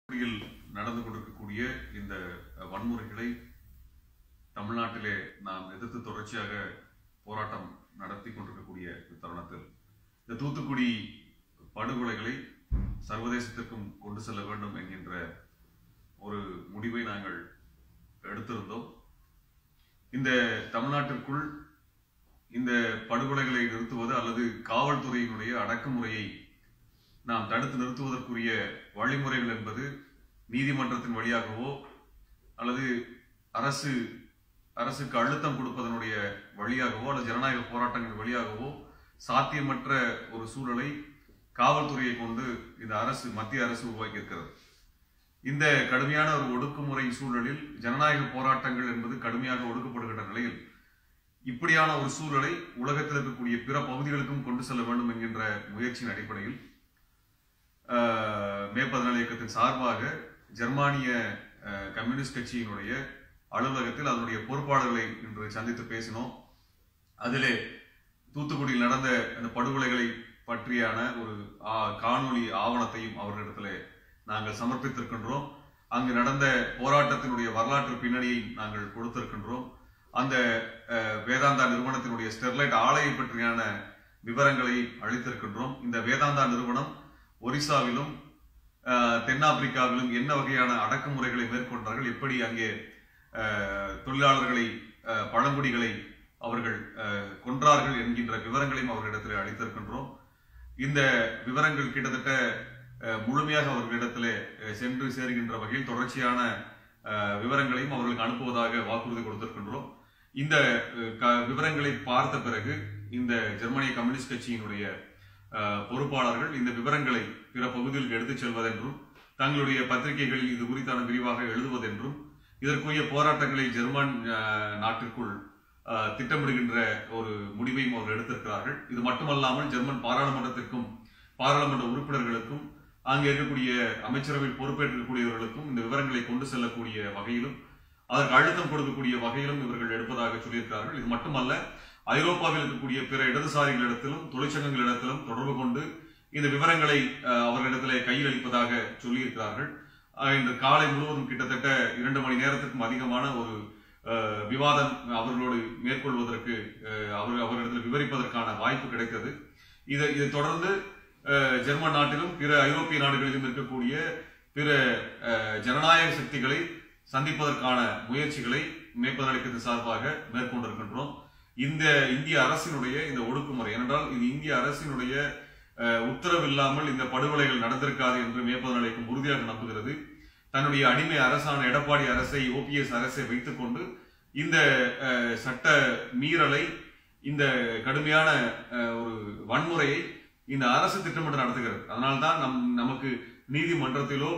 தூத்துக்குடியில் நடந்து கொண்டிருக்கக்கூடிய இந்த அஹ், வன்முறைகளை தமிழ்நாட்டிலே நாம் எதிர்த்து தொடர்ச்சியாக போராட்டம் நடத்தி கொண்டிருக்கக்கூடிய இந்த தருணத்தில் இந்த தூத்துக்குடி படுகொலைகளை சர்வதேசத்திற்கும் கொண்டு செல்ல வேண்டும் என்கின்ற ஒரு முடிவை நாங்கள் எடுத்திருந்தோம் இந்த தமிழ்நாட்டிற்குள் இந்த படுகொலைகளை நிறுத்துவது அல்லது காவல்துறையினுடைய அடக்குமுறையை நாம் தடுத்து நிறுத்துவதற்குரிய வழிமுறைகள் என்பது நீதிமன்றத்தின் வழியாகவோ அல்லது அரசு அரசுக்கு அழுத்தம் கொடுப்பதனுடைய வழியாகவோ அல்லது ஜனநாயக போராட்டங்கள் வழியாகவோ சாத்தியமற்ற ஒரு சூழலை காவல்துறையை கொண்டு இந்த அரசு மத்திய அரசு உருவாக்கி இருக்கிறது இந்த கடுமையான ஒரு ஒடுக்குமுறை சூழலில் ஜனநாயக போராட்டங்கள் என்பது கடுமையாக ஒடுக்கப்படுகின்ற நிலையில் இப்படியான ஒரு சூழலை உலகத்தில் இருக்கக்கூடிய பிற பகுதிகளுக்கும் கொண்டு செல்ல வேண்டும் என்கின்ற முயற்சியின் அடிப்படையில் ஆஹ், மே பதினாலு இயக்கத்தின் சார்பாக ஜெர்மானிய ஆஹ், கம்யூனிஸ்ட் கட்சியினுடைய அலுவலகத்தில் அதனுடைய பொறுப்பாளர்களை இன்று சந்தித்து பேசினோம் அதிலே தூத்துக்குடியில் நடந்த அந்த படுகொலைகளை பற்றியான ஒரு ஆ- காணொளி ஆவணத்தையும் அவர்களிடத்திலே நாங்கள் சமர்ப்பித்திருக்கின்றோம் அங்கு நடந்த போராட்டத்தினுடைய வரலாற்று பின்னணியை நாங்கள் கொடுத்திருக்கின்றோம் அந்த அஹ், வேதாந்தா நிறுவனத்தினுடைய ஸ்டெர்லைட் ஆலையை பற்றியான விவரங்களை அளித்திருக்கின்றோம் இந்த வேதாந்தா நிறுவனம் ஒரிசாவிலும் அஹ், தென்னாப்பிரிக்காவிலும் என்ன வகையான அடக்குமுறைகளை மேற்கொண்டார்கள் எப்படி அங்கே அஹ், தொழிலாளர்களை அஹ், பழங்குடிகளை அவர்கள் அஹ், கொன்றார்கள் என்கின்ற விவரங்களையும் அவர்களிடத்தில் அளித்திருக்கின்றோம் இந்த விவரங்கள் கிட்டத்தட்ட அஹ், முழுமையாக அவர்களிடத்திலே அஹ், சென்று சேருகின்ற வகையில் தொடர்ச்சியான அஹ், விவரங்களையும் அவர்களுக்கு அனுப்புவதாக வாக்குறுதி கொடுத்திருக்கின்றோம் இந்த அஹ், க- விவரங்களை பார்த்த பிறகு இந்த ஜெர்மனிய கம்யூனிஸ்ட் கட்சியினுடைய அஹ், பொறுப்பாளர்கள் இந்த விவரங்களை பிற பகுதிகளுக்கு எடுத்துச் செல்வதென்றும் தங்களுடைய பத்திரிகைகளில் இது குறித்தான விரிவாக எழுதுவதென்றும் இதற்குரிய போராட்டங்களை ஜெர்மன் அஹ், நாட்டிற்குள் அஹ், திட்டமிடுகின்ற ஒரு முடிவையும் அவர்கள் எடுத்திருக்கிறார்கள் இது மட்டுமல்லாமல் ஜெர்மன் பாராளுமன்றத்திற்கும் பாராளுமன்ற உறுப்பினர்களுக்கும் அங்கே இருக்கக்கூடிய அமைச்சரவையில் பொறுப்பேற்கக்கூடியவர்களுக்கும் இந்த விவரங்களை கொண்டு செல்லக்கூடிய வகையிலும் அதற்கு அழுத்தம் கொடுக்கக்கூடிய வகையிலும் இவர்கள் எடுப்பதாக சொல்லியிருக்கிறார்கள் இது மட்டுமல்ல ஐரோப்பாவில் இருக்கக்கூடிய பிற இடதுசாரிகளிடத்திலும் தொழிற்சங்கங்களிடத்திலும் தொடர்பு கொண்டு இந்த விவரங்களை அஹ், அவர்களிடத்திலே கையில் அளிப்பதாக சொல்லியிருக்கிறார்கள் அஹ், இன்று காலை முழுவதும் கிட்டத்தட்ட இரண்டு மணி நேரத்துக்கும் அதிகமான ஒரு அஹ், விவாதம் அவர்களோடு மேற்கொள்வதற்கு அஹ், அவர் அவர்களிடத்தில் விவரிப்பதற்கான வாய்ப்பு கிடைத்தது இதை இதை தொடர்ந்து அஹ், ஜெர்மன் நாட்டிலும் பிற ஐரோப்பிய நாடுகளிலும் இருக்கக்கூடிய பிற அஹ், ஜனநாயக சக்திகளை சந்திப்பதற்கான முயற்சிகளை மேற்பதற்கு சார்பாக மேற்கொண்டிருக்கின்றோம் இந்த இந்திய அரசினுடைய இந்த ஒடுக்குமுறை ஏனென்றால் இது இந்திய அரசினுடைய அஹ், உத்தரவு இல்லாமல் இந்த படுகொலைகள் நடந்திருக்காது என்று மேற்பதற்கு உறுதியாக நம்புகிறது தன்னுடைய அடிமை அரசான எடப்பாடி அரசை ஓபிஎஸ் அரசை வைத்துக்கொண்டு இந்த அஹ், சட்ட மீறலை இந்த கடுமையான அஹ், ஒரு வன்முறையை இந்த அரசு திட்டமிட்டு நடத்துகிறது அதனால்தான் நம் நமக்கு நீதிமன்றத்திலோ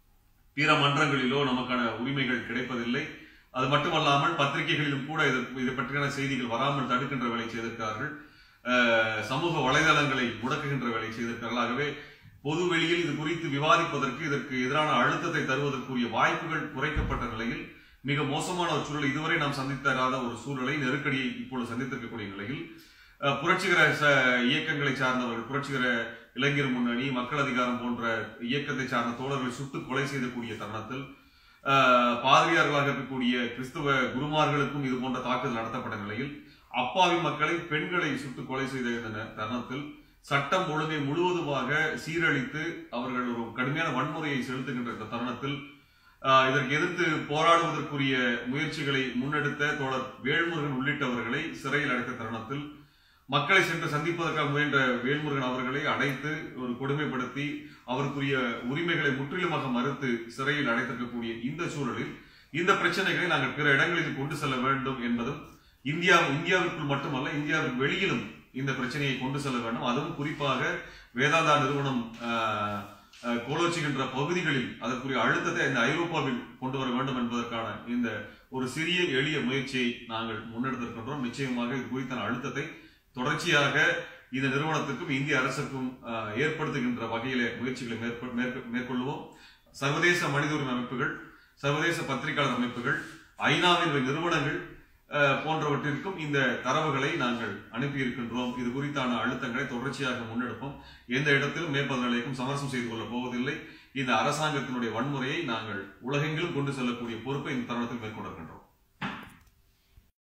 பிற மன்றங்களிலோ நமக்கான உரிமைகள் கிடைப்பதில்லை அது மட்டுமல்லாமல் பத்திரிகைகளிலும் கூட இது இது பற்றியான செய்திகள் வராமல் தடுக்கின்ற வேலை செய்திருக்கிறார்கள் அஹ், சமூக வலைதளங்களை முடக்குகின்ற வேலை செய்திருக்கிறார்கள் ஆகவே பொது வெளியில் இது குறித்து விவாதிப்பதற்கு இதற்கு எதிரான அழுத்தத்தை தருவதற்குரிய வாய்ப்புகள் குறைக்கப்பட்ட நிலையில் மிக மோசமான ஒரு சூழல் இதுவரை நாம் சந்தித்தராத ஒரு சூழலை நெருக்கடியை இப்பொழுது சந்தித்திருக்கக்கூடிய நிலையில் அஹ், புரட்சிகர ச- இயக்கங்களை சார்ந்தவர்கள் புரட்சிகர இளைஞர் முன்னணி மக்கள் அதிகாரம் போன்ற இயக்கத்தை சார்ந்த தோழர்களை சுட்டு கொலை செய்யக்கூடிய தருணத்தில் அஹ், பாதிரியார்களாக இருக்கக்கூடிய கிறிஸ்துவ குருமார்களுக்கும் இது போன்ற தாக்குதல் நடத்தப்பட்ட நிலையில் அப்பாவி மக்களை பெண்களை சுட்டு கொலை செய்த இந்த நே- தருணத்தில் சட்டம் ஒழுங்கை முழுவதுமாக சீரழித்து அவர்கள் ஒரு கடுமையான வன்முறையை செலுத்துகின்ற இந்த தருணத்தில் ஆஹ், இதற்கு எதிர்த்து போராடுவதற்குரிய முயற்சிகளை முன்னெடுத்த தோழர் வேல்முருகன் உள்ளிட்டவர்களை சிறையில் அடைத்த தருணத்தில் மக்களை சென்று சந்திப்பதற்காக முயன்ற வேல்முருகன் அவர்களை அடைத்து ஒரு கொடுமைப்படுத்தி அவருக்குரிய உரிமைகளை முற்றிலுமாக மறுத்து சிறையில் அடைத்திருக்கக்கூடிய இந்த சூழலில் இந்த பிரச்சனைகளை நாங்கள் பிற இடங்களில் கொண்டு செல்ல வேண்டும் என்பதும் இந்தியா இந்தியாவிற்குள் மட்டுமல்ல இந்தியாவிற்கு வெளியிலும் இந்த பிரச்சனையை கொண்டு செல்ல வேண்டும் அதுவும் குறிப்பாக வேதாந்தா நிறுவனம் ஆஹ், ஆஹ், கோலோச்சுகின்ற பகுதிகளில் அதற்குரிய அழுத்தத்தை இந்த ஐரோப்பாவில் கொண்டு வர வேண்டும் என்பதற்கான இந்த ஒரு சிறிய எளிய முயற்சியை நாங்கள் முன்னெடுத்திருக்கின்றோம் நிச்சயமாக இது குறித்தான அழுத்தத்தை தொடர்ச்சியாக இந்த நிறுவனத்துக்கும் இந்திய அரசுக்கும் ஆஹ், ஏற்படுத்துகின்ற வகையிலே முயற்சிகளை மேற்கொ- மேற்கொ- மேற்கொள்வோம் சர்வதேச மனித உரிமை அமைப்புகள் சர்வதேச பத்திரிகையாளர் அமைப்புகள் ஐநாவின் நிறுவனங்கள் அஹ், போன்றவற்றிற்கும் இந்த தரவுகளை நாங்கள் அனுப்பியிருக்கின்றோம் இது குறித்தான அழுத்தங்களை தொடர்ச்சியாக முன்னெடுப்போம் எந்த இடத்திலும் மேற்பதனைக்கும் சமரசம் செய்து கொள்ளப் போவதில்லை இந்த அரசாங்கத்தினுடைய வன்முறையை நாங்கள் உலகெங்கிலும் கொண்டு செல்லக்கூடிய பொறுப்பை இந்த தருணத்தில் மேற்கொண்டிருக்கின்றோம்